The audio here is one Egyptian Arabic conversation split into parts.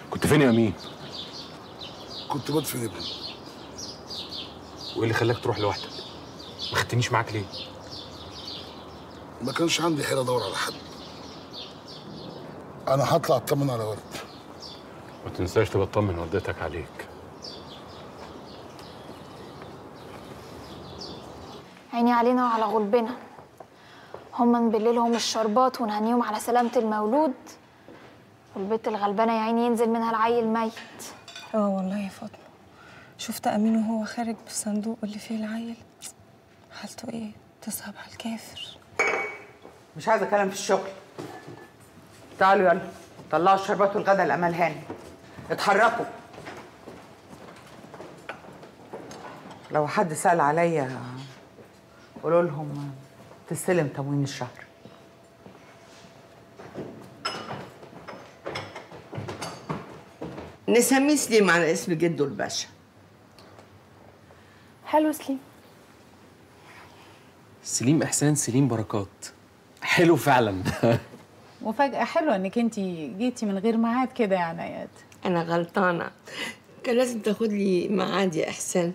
كنت فين يا امين كنت بدفن ابني وايه اللي خلاك تروح لوحدك ما خدتنيش معاك ليه ما كانش عندي حيله ادور على حد انا هطلع اطمن على ورد ما تنساش تبقى تطمن والدتك عليك عيني علينا وعلى غلبنا هما نبلل لهم الشربات ونهنيهم على سلامة المولود والبنت الغلبانة يا عيني ينزل منها العيل ميت اه والله يا فاطمه شفت امين وهو خارج بالصندوق اللي فيه العيل حالته ايه تصعب على الكافر مش عايزه كلام في الشغل تعالوا يلا طلعوا الشربات والغدا لامال هاني اتحركوا لو حد سأل عليا قولوا لهم تستلم تموين الشهر نسميه سليم على اسم جده الباشا حلو سليم سليم احسان سليم بركات حلو فعلا مفاجأة حلوة انك انت جيتي من غير ميعاد كده يا عنايات انا غلطانه كان لازم تاخد لي ميعاد يا احسان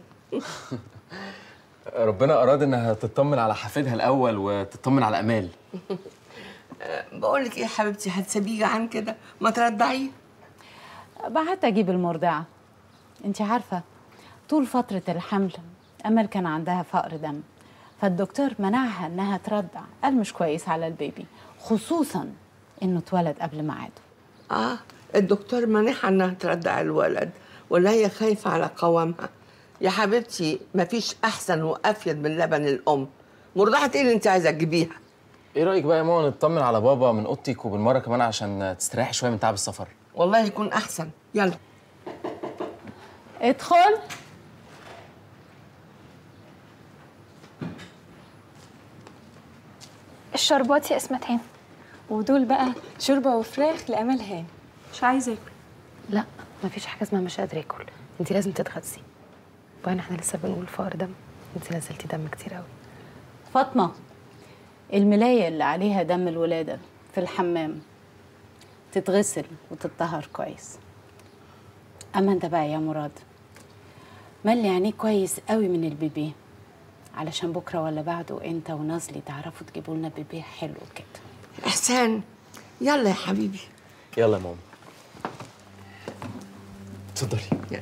ربنا اراد انها تطمن على حفيدها الاول وتطمن على امال بقول لك ايه يا حبيبتي هتسيبيه عن كده ما ترضعيه بعت اجيب المرضعة انت عارفة طول فترة الحمل امل كان عندها فقر دم فالدكتور منعها انها ترضع قال مش كويس على البيبي خصوصا انه اتولد قبل ميعاده اه الدكتور مانعها انها ترضع الولد ولا هي خايفه على قوامها يا حبيبتي مفيش احسن وافيد من لبن الام مرضعه ايه اللي انت عايزه تجيبيها ايه رايك بقى يا ماما نطمن على بابا من اوضتك وبالمره كمان عشان تستريحي شويه من تعب السفر والله يكون احسن يلا ادخل الشربات يا اسمة هاني ودول بقى شوربه وفراخ لامال هاني مش عايزه اكل لا مفيش حاجه اسمها مش قادره اكل انت لازم تتغذي وبعدين احنا لسه بنقول فقر دم انت نزلتي دم كتير قوي فاطمة الملاية اللي عليها دم الولادة في الحمام تتغسل وتتطهر كويس أما أنت بقى يا مراد ملي عينيك كويس قوي من البيبي علشان بكرة ولا بعده أنت ونازلي تعرفوا تجيبوا لنا بيبي حلو كده احسان يلا يا حبيبي يلا يا ماما اتفضلي يلا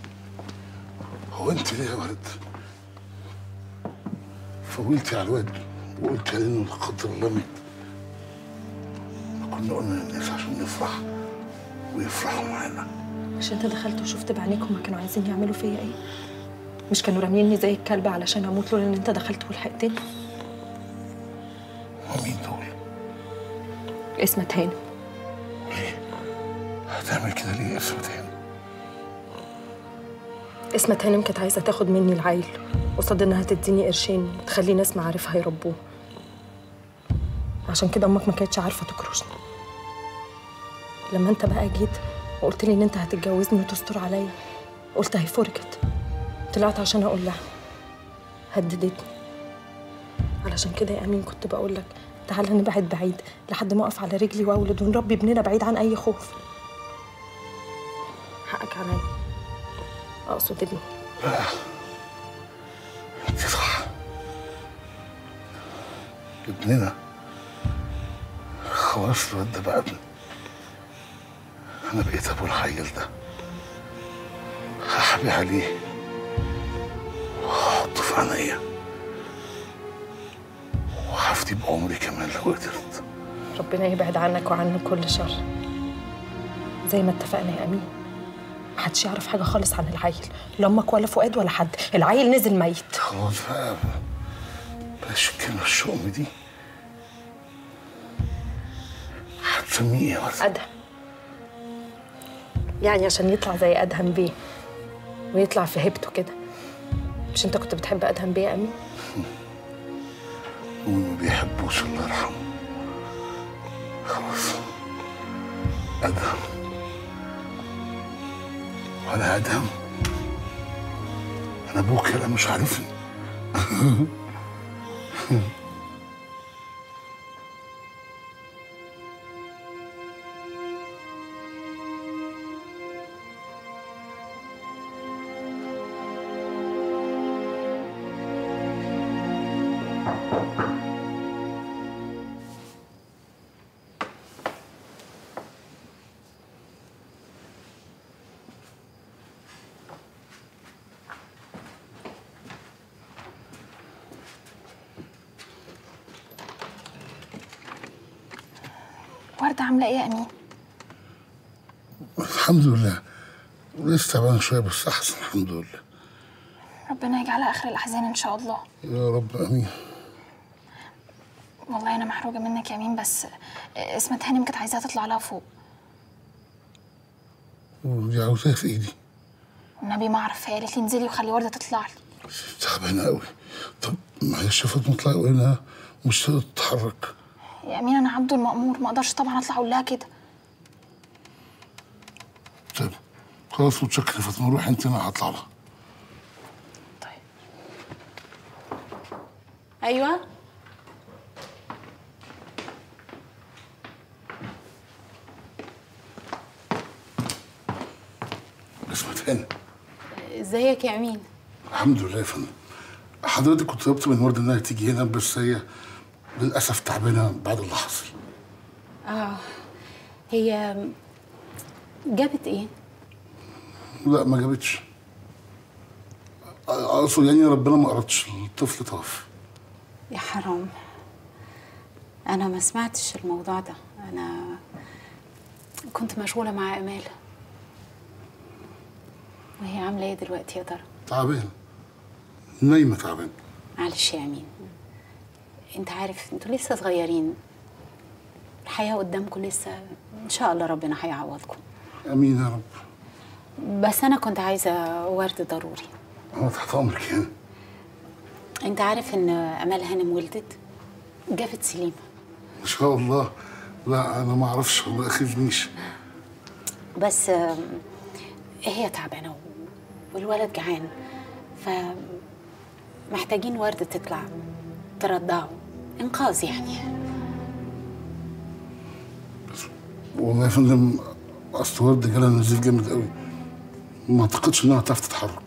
هو انت ليه يا ورد فولتي على الواد وقلتي عليه انه لا قدر الله مات ما كنا قلنا للناس عشان نفرح ويفرحوا معانا مش انت دخلت وشفت بعينيك هما كانوا عايزين يعملوا فيا ايه مش كانوا راميني زي الكلب علشان اموت لولا ان انت دخلت ولحقتني ومين دول؟ اسمة هاني هتعمل كده ليه يا اسمة هاني؟ اسمة هانم كانت عايزة تاخد مني العيل قصاد انها تديني قرشين تخلي ناس معارفها يربوه عشان كده امك ما كانتش عارفة تكرشني لما انت بقى جيت وقلت لي ان انت هتتجوزني وتستر عليا قلت هي فرجت طلعت عشان اقول لها هددتني علشان كده يا امين كنت بقول لك تعالى نبعد بعيد لحد ما اقف على رجلي واولد ونربي ابننا بعيد عن اي خوف حقك عليا اقصد ابني انت صح ابننا خلاص الواد ده بقى ابني انا بقيت ابو الحيل ده هحبي عليه وهحطه في عينيا وهفدي بعمري كمان لو قدرت ربنا يبعد عنك وعني كل شر زي ما اتفقنا يا امين محدش يعرف حاجه خالص عن العيل لا امك ولا فؤاد ولا حد العيل نزل ميت خلاص بقى بلاش الكلمة الشؤم دي هتسميه ايه يا ورد؟ ادهم يعني عشان يطلع زي ادهم بيه ويطلع في هيبته كده مش انت كنت بتحب ادهم بيه يا امين وما بيحبوش الله يرحمه خلاص ادهم وانا ادهم انا ابوك انا مش عارفني وردة عاملة ايه يا أمين؟ الحمد لله لسه تعبان شويه بس احسن الحمد لله ربنا يجعلها آخر الأحزان إن شاء الله يا رب امين والله أنا محروجة منك يا أمين بس اسمة هانم كانت عايزاها تطلع لها فوق ودي عاوزاها في ايدي والنبي ما أعرف هي قالت لي انزلي وخلي وردة تطلع لي تعبانه قوي طب معلش يا فاطمه اطلعي وهنا مش تقدر تتحرك يا أمين أنا عبده المأمور ما أقدرش طبعا أطلع أقول لها كده طيب خلاص متشكر يا فاطمه روحي انت انا هطلع لها ايوه اسمها هاني ازيك يا امين الحمد لله يا فندم حضرتك كنت طلبت من ورده انها تيجي هنا بس هي للاسف تعبانه بعد اللي حصل اه هي جابت ايه لا ما جابتش اقصد يعني ربنا ما اردش الطفل توفى يا حرام انا ما سمعتش الموضوع ده انا كنت مشغوله مع امال وهي عامله ايه دلوقتي يا ترى تعبان نايمه تعبان معلش يا امين انت عارف انتوا لسه صغيرين الحياه قدامكم لسه ان شاء الله ربنا هيعوضكم امين يا رب بس انا كنت عايزه ورد ضروري انا تحت امرك يعني انت عارف ان امال هانم ولدت جابت سليم ما شاء الله لا انا ما اعرفش ما اخذنيش بس آم، هي تعبانه والولد جعان ف محتاجين وردة تطلع ترضعه انقاذ يعني والله يا فندم اصل ورده جالها نزيف جامد قوي ما اعتقدش انها تعرف تتحرك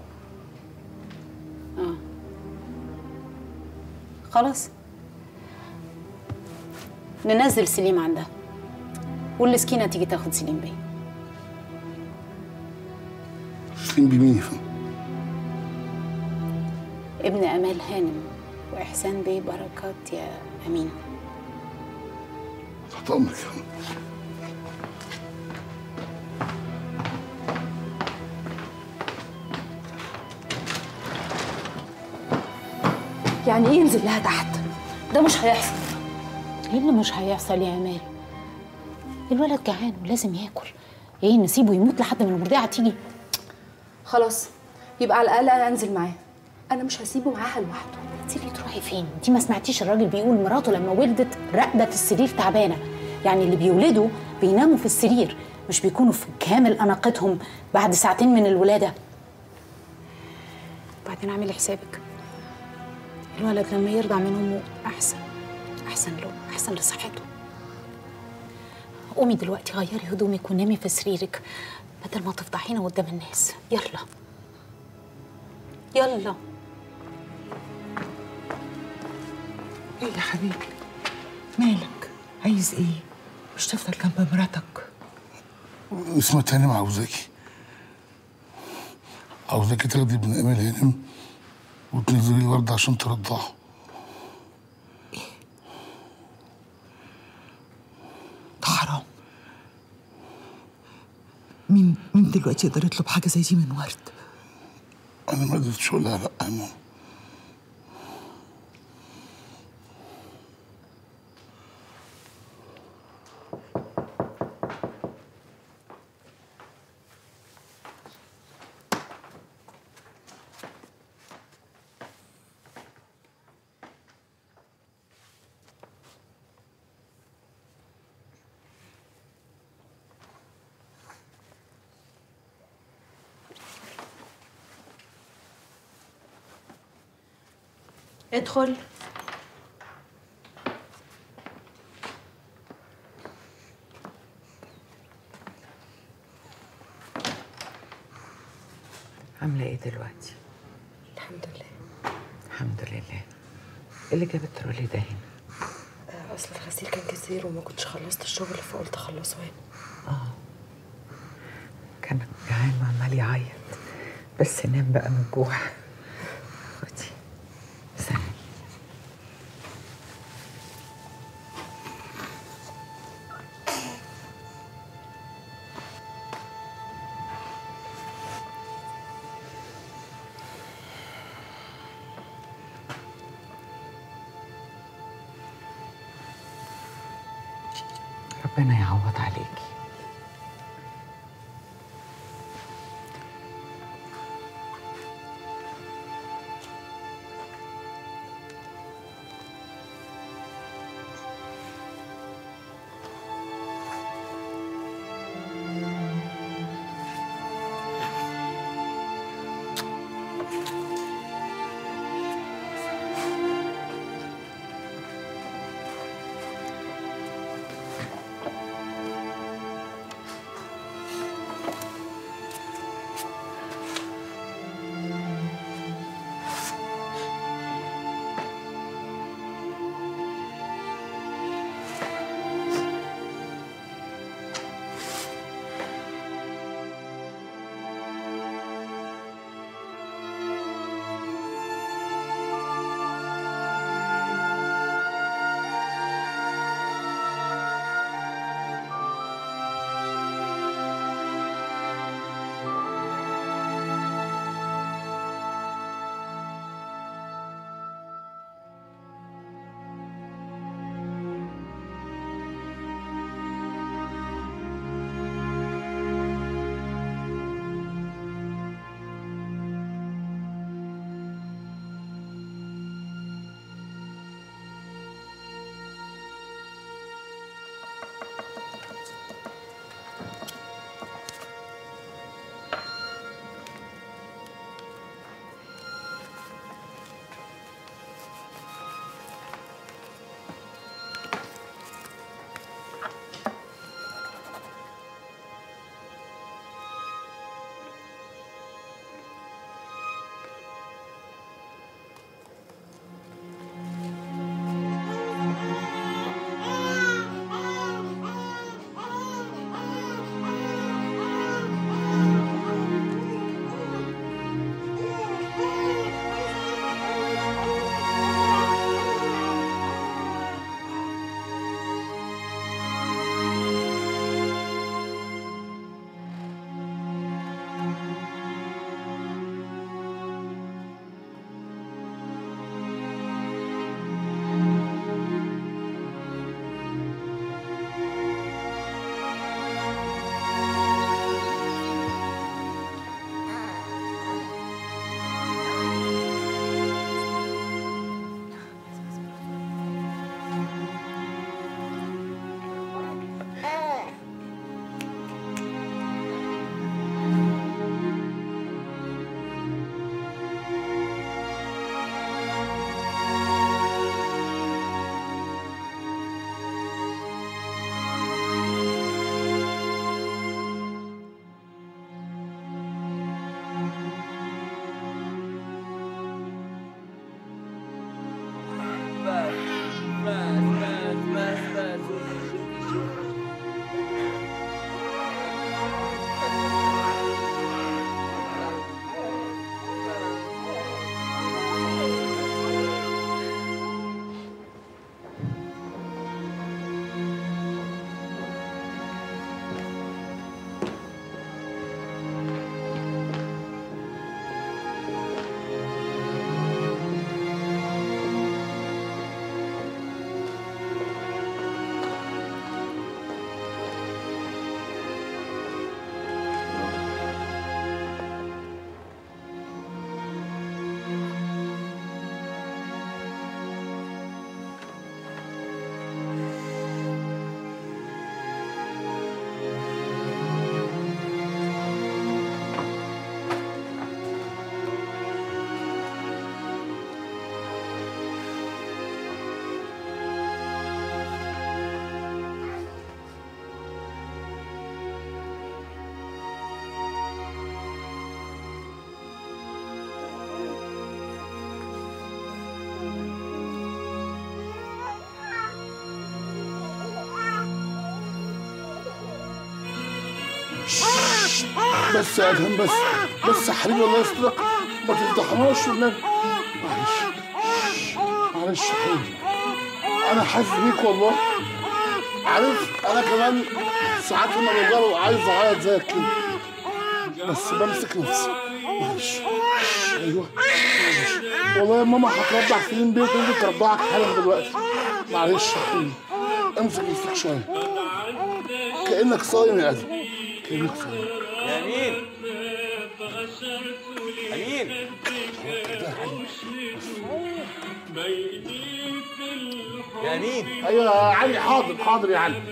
خلاص ننزل سليم عندها والسكينة تيجي تاخد سليم بيه سليم بمين يا فندم ابن امال هانم واحسان بيه بركات يا امين تحت امرك يا فندم يعني ايه ينزل لها تحت ده مش هيحصل ايه اللي مش هيحصل يا امال الولد جعان ولازم ياكل ايه نسيبه يموت لحد ما المرضعه تيجي خلاص يبقى على الاقل انا انزل معاه انا مش هسيبه معاها لوحده تيجي تروحي فين انت ما سمعتيش الراجل بيقول مراته لما ولدت راقده في السرير تعبانه يعني اللي بيولدوا بيناموا في السرير مش بيكونوا في كامل اناقتهم بعد ساعتين من الولاده بعدين اعملي حسابك الولد لما يرضع من امه احسن احسن له احسن لصحته قومي دلوقتي غيري هدومك ونامي في سريرك بدل ما تفضحينا قدام الناس يلا يلا ايه يا حبيبي مالك عايز ايه مش تفضل جنب مراتك اسمها تاني عاوزاكي عاوزاكي تاخدي ابن امال هانم وتنزلي الورد عشان ترضعه ده حرام مين مين دلوقتي يقدر يطلب حاجه زي دي من ورد انا ما قدرتش اقول لها لا يا ماما ادخل عامله ايه دلوقتي الحمد لله الحمد لله ايه اللي جاب الترولي ده هنا آه، اصل الغسيل كان كتير وما كنتش خلصت الشغل فقلت اخلصه هنا كان جعان وعمال يعيط بس نام بقى من الجوع خدي استنى ربنا يعوض عليكي بس يا ادهم بس بس يا حبيبي الله يسترك ما تفضحناش والنبي معلش معلش يا حبيبي انا حاسس بيك والله عارف انا كمان ساعات لما ببقى عايز اعيط زيك كده بس بمسك نفسي معلش ايوه معلش. والله يا ماما هترضع سنين بيت وانت ترضعك حالا دلوقتي معلش يا حبيبي امسك نفسك شويه كانك صايم يا ادم كانك صايم يا امين امين يا امين ايوه يا علي حاضر حاضر يا علي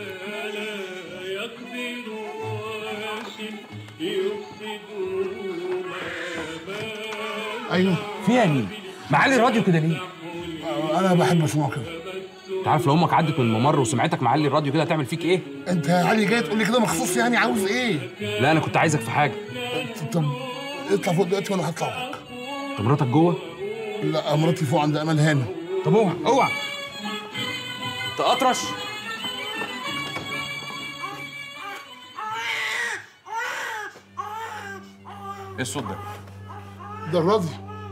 ايوه في يا امين معلي الراديو كده ليه؟ انا بحب اسمعه كده انت عارف لو امك عدت من الممر وسمعتك معلي الراديو كده هتعمل فيك ايه؟ انت يا علي جاي تقول لي كده مخصوص يعني عاوز ايه لا انا كنت عايزك في حاجه طب اطلع فوق دلوقتي وانا هطلع وراك طب مراتك جوه؟ لا مراتي فوق عند امل هاني طب اوعى اوعى انت اطرش ايه الصوت ده؟ ده الراديو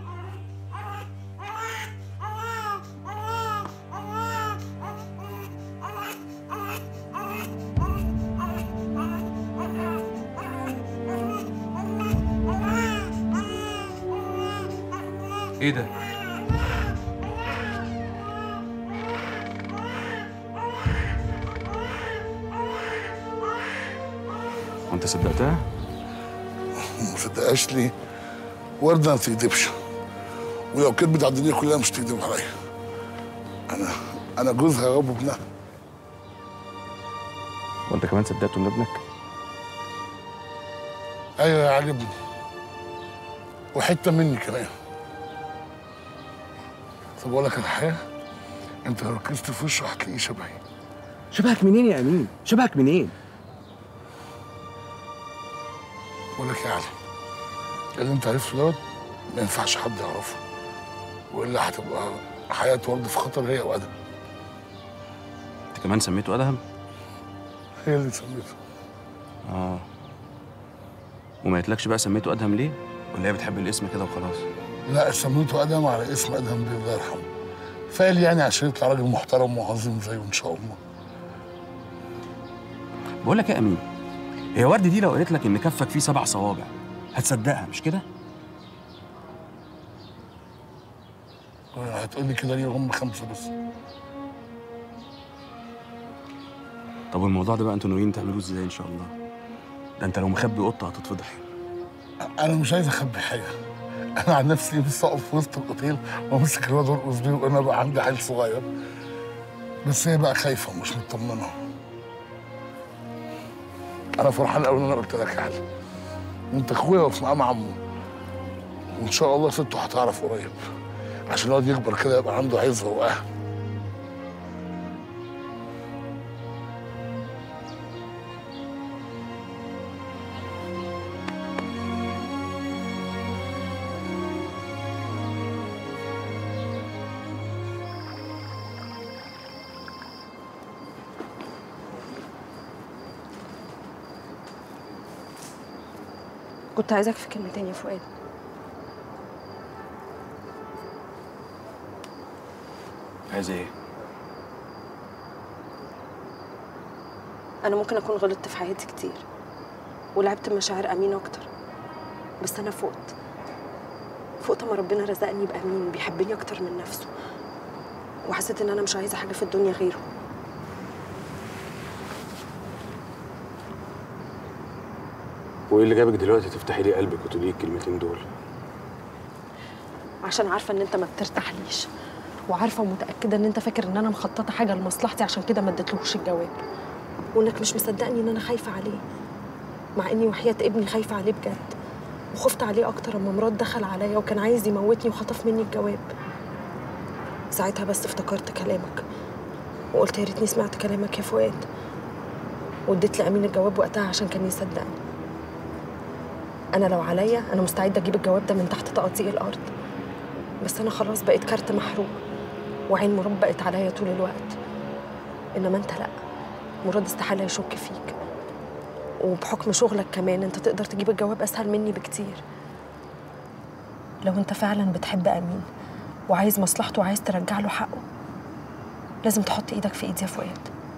ايه ده؟ وانت صدقتها؟ ما صدقهاش ليه ورده ما بتكدبش ولو كدبت على الدنيا كلها مش تكدب عليا انا انا جوزها يا ابو ابنها وانت كمان صدقته من ابنك؟ ايوه يا علي ابني وحته مني كمان طب اقول لك على حاجه انت لو ركزت في وشه هتلاقيه شبهي شبهك منين يا امين؟ شبهك منين؟ بقول لك يا علي اللي انت عرفته دوت ما ينفعش حد يعرفه والا هتبقى حياه ورد في خطر هي وادم انت كمان سميته ادهم؟ هي اللي سميته اه وما قالتلكش بقى سميته ادهم ليه؟ ولا هي بتحب الاسم كده وخلاص؟ لا سميته ادم على اسم ادهم بيه الله يرحمه فقال يعني عشان يطلع راجل محترم وعظيم زيه ان شاء الله بقول لك يا امين هي ورد دي لو قالت لك ان كفك فيه سبع صوابع هتصدقها مش كده؟ هتقول لي كده ليه هم خمسه بس طب والموضوع ده بقى انتوا ناويين تعملوه ازاي ان شاء الله؟ ده انت لو مخبي قطه هتتفضح انا مش عايز اخبي حاجه انا عن نفسي نفسي اقف في وسط الاوتيل وامسك الواد وارقص بيه وانا بقى عندي عيل صغير بس هي بقى خايفه ومش مطمنه انا فرحان قوي ان انا قلت لك يا علي وانت اخويا وفي مقام عمه وان شاء الله سته هتعرف قريب عشان الواد يكبر كده يبقى عنده عزه واهل كنت عايزك في كلمتين يا فؤاد عايز ايه؟ انا ممكن اكون غلطت في حياتي كتير ولعبت بمشاعر امين اكتر بس انا فقت فقت ما ربنا رزقني بامين بيحبني اكتر من نفسه وحسيت ان انا مش عايزه حاجه في الدنيا غيره وايه اللي جابك دلوقتي تفتحي لي قلبك وتقولي لي الكلمتين دول؟ عشان عارفه ان انت ما بترتاحليش وعارفه ومتاكده ان انت فاكر ان انا مخططه حاجه لمصلحتي عشان كده ما اديتلهوش الجواب وانك مش مصدقني ان انا خايفه عليه مع اني وحياه ابني خايفه عليه بجد وخفت عليه اكتر اما مراد دخل عليا وكان عايز يموتني وخطف مني الجواب ساعتها بس افتكرت كلامك وقلت يا ريتني سمعت كلامك يا فؤاد واديت لامين الجواب وقتها عشان كان يصدقني انا لو عليا انا مستعده اجيب الجواب ده من تحت تقاطيع الارض بس انا خلاص بقيت كارت محروق وعين مراد بقت عليا طول الوقت انما انت لا مراد استحاله يشك فيك وبحكم شغلك كمان انت تقدر تجيب الجواب اسهل مني بكتير لو انت فعلا بتحب امين وعايز مصلحته وعايز ترجع له حقه لازم تحط ايدك في ايدي يا فؤاد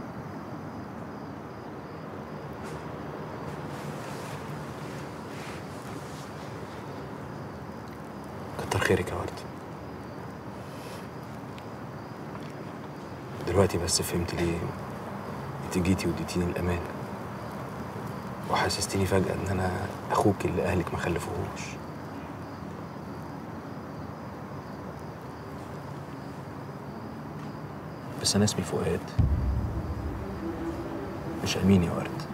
كتر خيرك يا ورد دلوقتي بس فهمت ليه انت جيتي واديتيني الامان وحسستيني فجأة إن أنا أخوك اللي أهلك ما خلفوهوش بس أنا اسمي فؤاد مش أمين يا ورد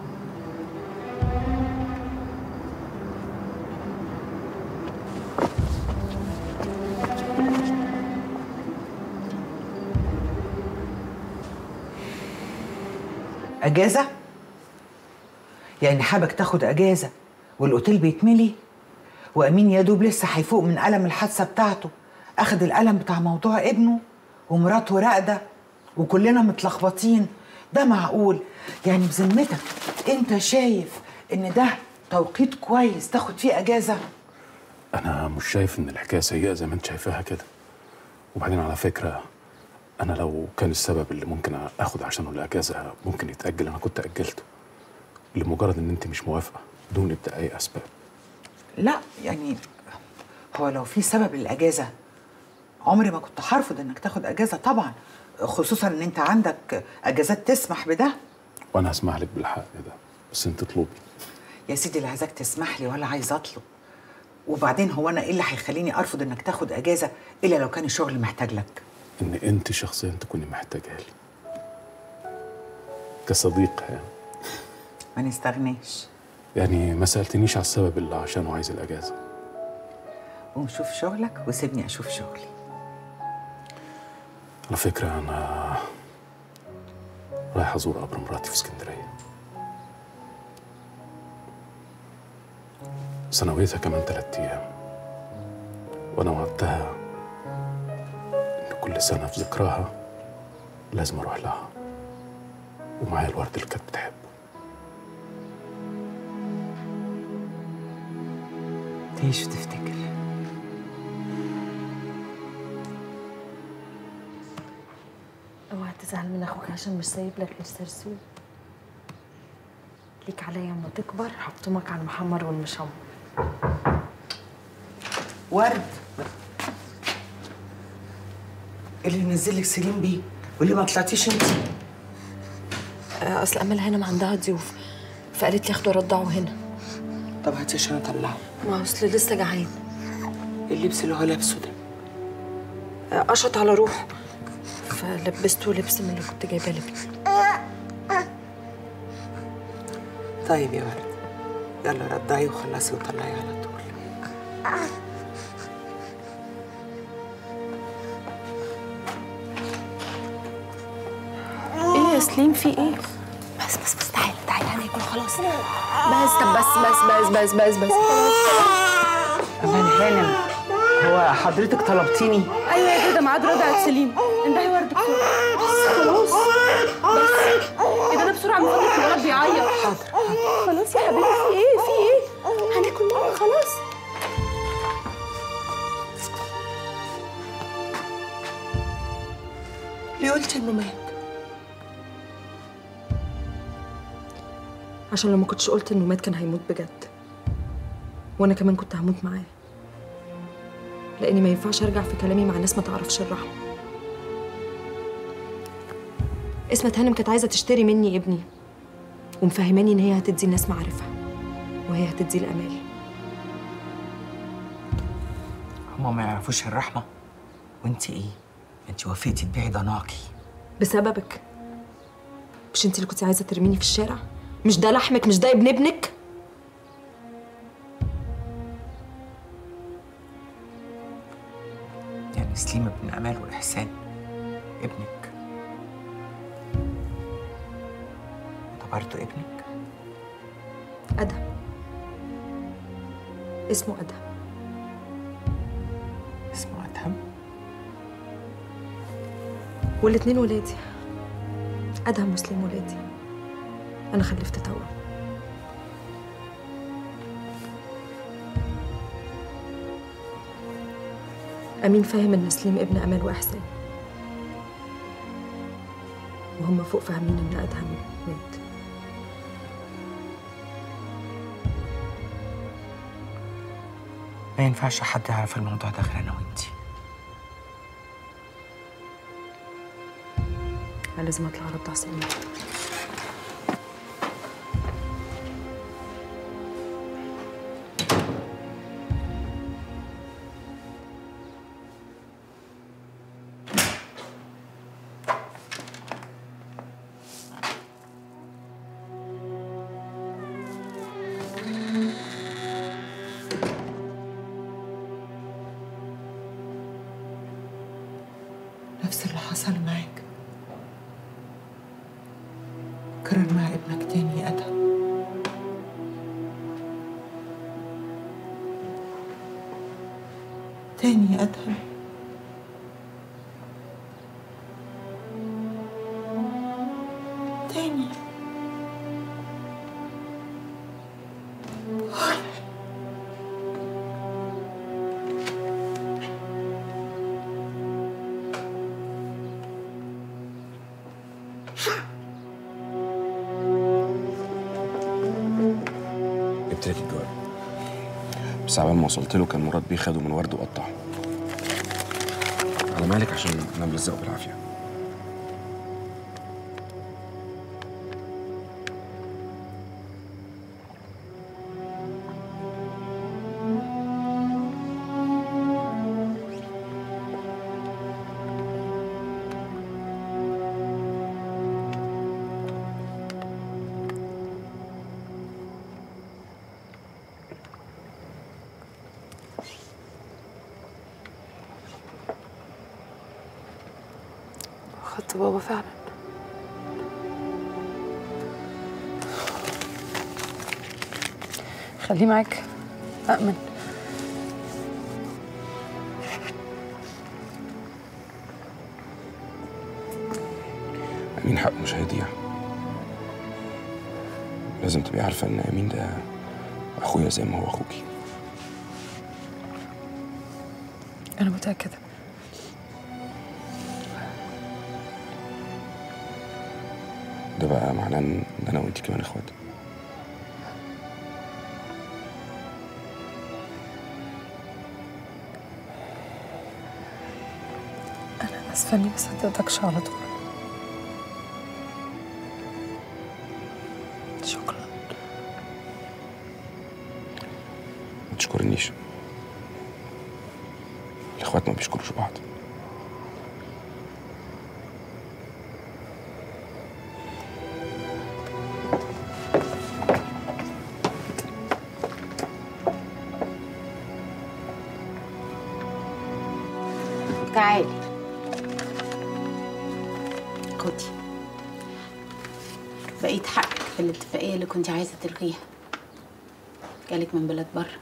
اجازه يعني حابك تاخد اجازه والاوتيل بيتملي وامين يا دوب لسه هيفوق من الم الحادثه بتاعته اخد الالم بتاع موضوع ابنه ومراته راقده وكلنا متلخبطين ده معقول يعني بذمتك انت شايف ان ده توقيت كويس تاخد فيه اجازه أنا مش شايف إن الحكاية سيئة زي ما أنت شايفاها كده وبعدين على فكرة أنا لو كان السبب اللي ممكن آخد عشانه الأجازة ممكن يتأجل أنا كنت أجلته لمجرد إن أنت مش موافقة بدون إبداء أي أسباب لا يعني هو لو في سبب للاجازه عمري ما كنت هرفض انك تاخد اجازه طبعا خصوصا ان انت عندك اجازات تسمح بده وأنا هسمح لك بالحق ده بس أنت اطلبي يا سيدي لا عايزاك تسمح لي ولا عايز اطلب وبعدين هو انا ايه اللي هيخليني ارفض انك تاخد اجازه الا لو كان الشغل محتاج لك إن أنت شخصيا تكوني محتاجة لي كصديق يعني ما نستغناش يعني ما سألتنيش على السبب اللي عشانه عايز الأجازة قوم شوف شغلك وسيبني اشوف شغلي على فكرة أنا رايح أزور قبر مراتي في اسكندرية سنويتها كمان تلات أيام وأنا وعدتها إن كل سنة في ذكراها لازم أروح لها ومعايا الورد اللي كانت بتحبه تعيش وتفتكر اوعى تزعل من اخوك عشان مش سايب لك غير سرسوب ليك عليا اما تكبر هفطمك على المحمر والمشمر ورد إيه اللي نزلك سليم بيه وليه ما طلعتيش انت آه، اصل امل هنا ما عندها ضيوف فقالت لي اخده رضعه هنا طب هاتي عشان اطلعه ما اصل لسه جعان اللبس اللي هو لابسه ده آه، قشط على روحه فلبسته لبس من اللي كنت جايباه لابني طيب يا ورد يلا رضعي وخلصي وطلعي على طول ايه يا سليم في ايه بس بس بس تعالى تعالى هناكل خلاص بس طب بس بس بس بس بس بس امان هانم هو حضرتك طلبتيني ايوه يا جدع ميعاد رضعة سليم اندهي ورد بسرعه بس خلاص بس ايه ده ده بسرعه من فضلك الولد بيعيط حاضر خلاص يا حبيبي في ايه في ايه هناكل ماما خلاص ليه قلت انه مات عشان لو ما كنتش قلت انه مات كان هيموت بجد وانا كمان كنت هموت معاه لاني ما ينفعش ارجع في كلامي مع ناس ما تعرفش الرحمه اسمة هانم كانت عايزه تشتري مني ابني ومفهماني ان هي هتدي الناس معارفها وهي هتدي الامال هما ما يعرفوش الرحمه وانت ايه انت وافقتي تبيعي ضناكي بسببك مش انت اللي كنت عايزه ترميني في الشارع مش ده لحمك مش ده ابن ابنك يعني سليم ابن امال واحسان ابنك ده برضه ابنك ادهم اسمه ادهم اسمه ادهم والاتنين ولادي ادهم وسليم ولادي انا خلفت توأم امين فاهم ان سليم ابن امال واحسان وهم فوق فاهمين ان ادهم مات ما ينفعش حد يعرف الموضوع ده غير انا وانتي انا لازم اطلع ارضع سليم نفس اللي حصل معاك كرر مع ابنك تاني يا أدهم تاني يا أدهم تاني جبت لك الجواب بس عبال ما وصلت له كان مراد بيه خده من ورد وقطعه على مالك عشان انا ملزقه بالعافيه خدت بابا فعلا خليه معاك أأمن امين حقه مش هيضيع لازم تبقي عارفه ان امين ده اخويا زي ما هو اخوكي أنا متأكدة ده بقى معناه ان إن انا وانت كمان اخوات أنا آسفة إني ما صدقتكش على طول شكرا ما تشكرنيش الاخوات ما بيشكروش بعض تعالي خدي بقيت حقك في الاتفاقية اللي كنت عايزة تلغيها جالك من بلاد بره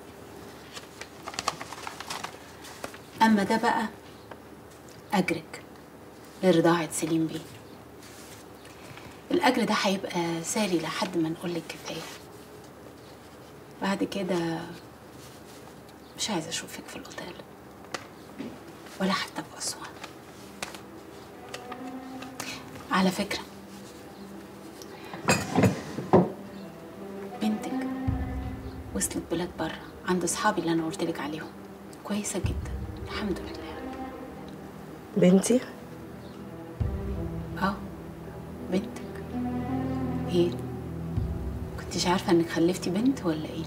أما ده بقى أجرك لرضاعة سليم بيه الأجر ده هيبقى ساري لحد ما نقولك كفاية بعد كده مش عايزة أشوفك في الأوتيل ولا حتى في أسوان على فكرة بنتك وصلت بلاد بره عند أصحابي اللي أنا قلت لك عليهم كويسة جدا الحمد لله بنتي اه بنتك ايه كنتش عارفة انك خلفتي بنت ولا ايه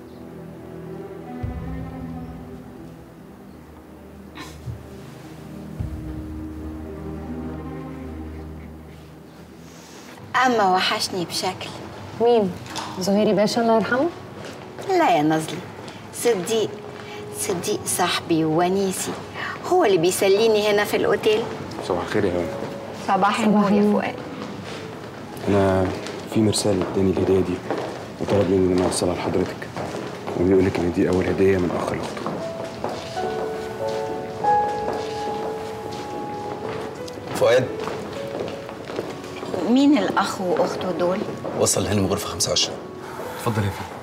أما وحشني بشكل مين؟ زهيري باشا الله يرحمه؟ لا يا نزلي صديق صديق صاحبي وونيسي هو اللي بيسليني هنا في الأوتيل صباح الخير يا هاني صباح النور يا فؤاد انا في مرسال اداني الهديه دي وطلب مني ان انا اوصلها لحضرتك وبيقول لك ان دي اول هديه من اخ لاخته فؤاد مين الأخ وأخته دول؟ وصل هاني من غرفه 25 اتفضل يا فندم